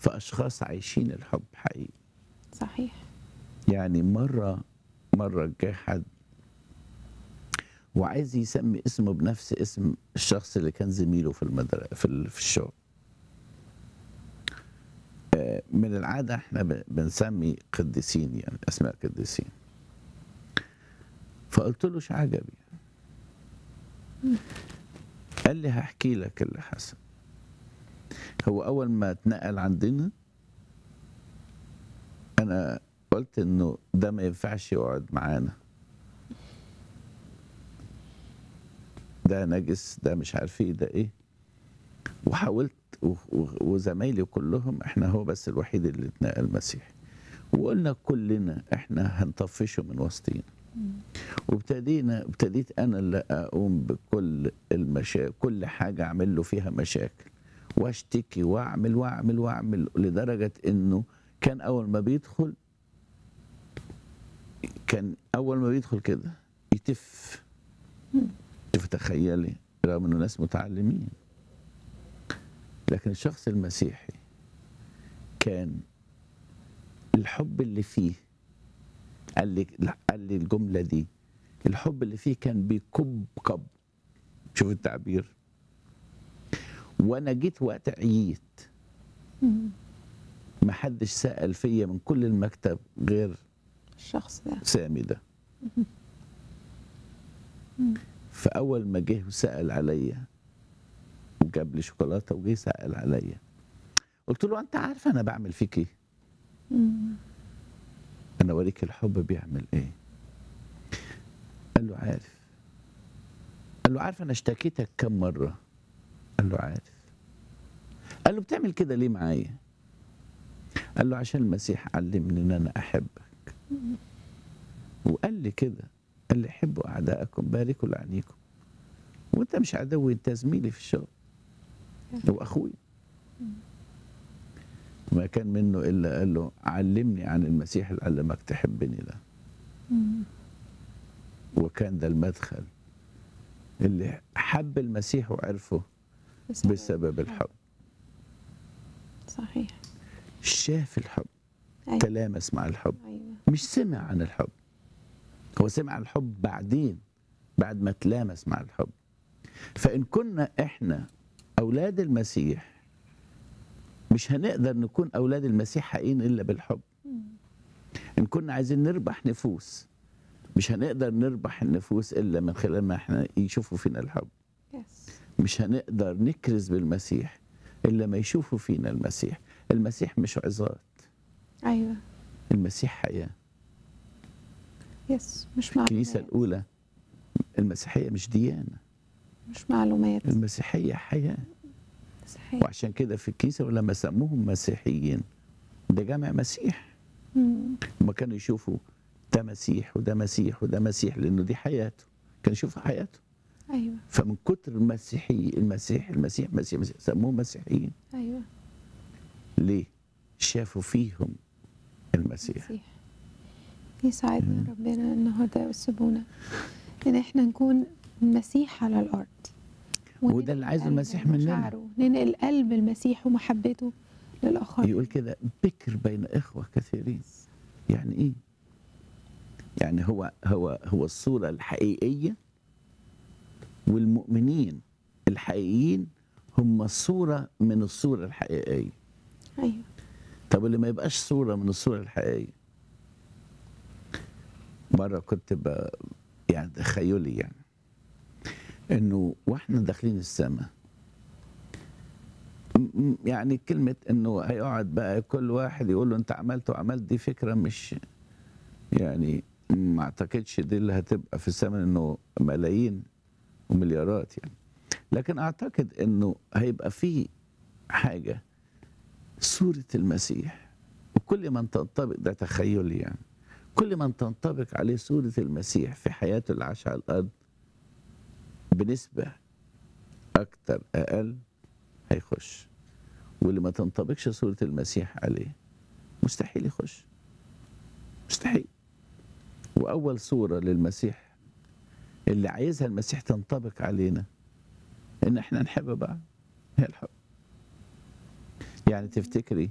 في اشخاص عايشين الحب حقيقي صحيح يعني مره مره جه حد وعايز يسمي اسمه بنفس اسم الشخص اللي كان زميله في المدرسه في ال- في الشغل آه، من العاده احنا ب- بنسمي قديسين يعني اسماء قديسين فقلت له ايش عجبي قال لي هحكي لك اللي حصل هو اول ما اتنقل عندنا انا قلت انه ده ما ينفعش يقعد معانا ده نجس ده مش عارف ايه ده ايه وحاولت و- و- وزمايلي كلهم احنا هو بس الوحيد اللي اتنقل مسيحي وقلنا كلنا احنا هنطفشه من وسطينا وابتدينا ابتديت انا اللي اقوم بكل المشاكل كل حاجه اعمل له فيها مشاكل واشتكي واعمل واعمل واعمل لدرجه انه كان اول ما بيدخل كان اول ما بيدخل كده يتف شوف تخيلي رغم انه ناس متعلمين لكن الشخص المسيحي كان الحب اللي فيه قال لي قال لي الجمله دي الحب اللي فيه كان بيكب كب شوف التعبير وانا جيت وقت عييت ما حدش سأل فيا من كل المكتب غير الشخص ده سامي ده فأول ما جه وسأل عليا وجاب لي شوكولاتة وجه سأل عليا قلت له أنت عارف أنا بعمل فيك إيه؟ أنا أوريك الحب بيعمل إيه؟ قال له عارف قال له عارف أنا اشتكيتك كم مرة؟ قال له عارف قال له بتعمل كده ليه معايا؟ قال له عشان المسيح علمني إن أنا أحبك وقال لي كده قال لي حبوا اعدائكم باركوا لعنيكم وانت مش عدوي انت زميلي في الشغل واخوي ما كان منه الا قال له علمني عن المسيح اللي علمك تحبني ده وكان ده المدخل اللي حب المسيح وعرفه بسبب الحب صحيح شاف الحب أيوة. تلامس مع الحب ايوه مش سمع عن الحب هو سمع عن الحب بعدين بعد ما تلامس مع الحب فإن كنا إحنا أولاد المسيح مش هنقدر نكون أولاد المسيح حقيقيين إلا بالحب إن كنا عايزين نربح نفوس مش هنقدر نربح النفوس إلا من خلال ما إحنا يشوفوا فينا الحب يس مش هنقدر نكرز بالمسيح إلا ما يشوفوا فينا المسيح المسيح مش عظات ايوه المسيح حياه يس مش معلومات الكنيسة الأولى المسيحية مش ديانة مش معلومات المسيحية حياة صحيح وعشان كده في الكنيسة ولما سموهم مسيحيين ده جامع مسيح مم. هما كانوا يشوفوا ده مسيح وده مسيح وده مسيح لأنه دي حياته كانوا يشوفوا حياته ايوه فمن كتر المسيحي المسيح المسيح مسيح, مسيح سموهم مسيحيين ايوه ليه؟ شافوا فيهم المسيح مسيح يساعدنا ربنا النهارده يوسبونا ان احنا نكون مسيح على الارض وده وننقل اللي عايزه قلبه المسيح مننا. ومشاعره، ننقل قلب المسيح ومحبته للاخرين يقول كده بكر بين إخوة كثيرين يعني ايه يعني هو هو هو الصوره الحقيقيه والمؤمنين الحقيقيين هم الصوره من الصوره الحقيقيه ايوه طب اللي ما يبقاش صوره من الصوره الحقيقيه مره كنت ب... يعني تخيلي يعني انه واحنا داخلين السماء م- م- يعني كلمة انه هيقعد بقى كل واحد يقول له انت عملت وعملت دي فكرة مش يعني ما اعتقدش دي اللي هتبقى في السماء انه ملايين ومليارات يعني لكن اعتقد انه هيبقى في حاجة صورة المسيح وكل من تنطبق ده تخيلي يعني كل من تنطبق عليه صورة المسيح في حياته اللي عاشها على الأرض بنسبة أكتر أقل هيخش واللي ما تنطبقش صورة المسيح عليه مستحيل يخش مستحيل وأول صورة للمسيح اللي عايزها المسيح تنطبق علينا إن إحنا نحب بعض هي الحب يعني تفتكري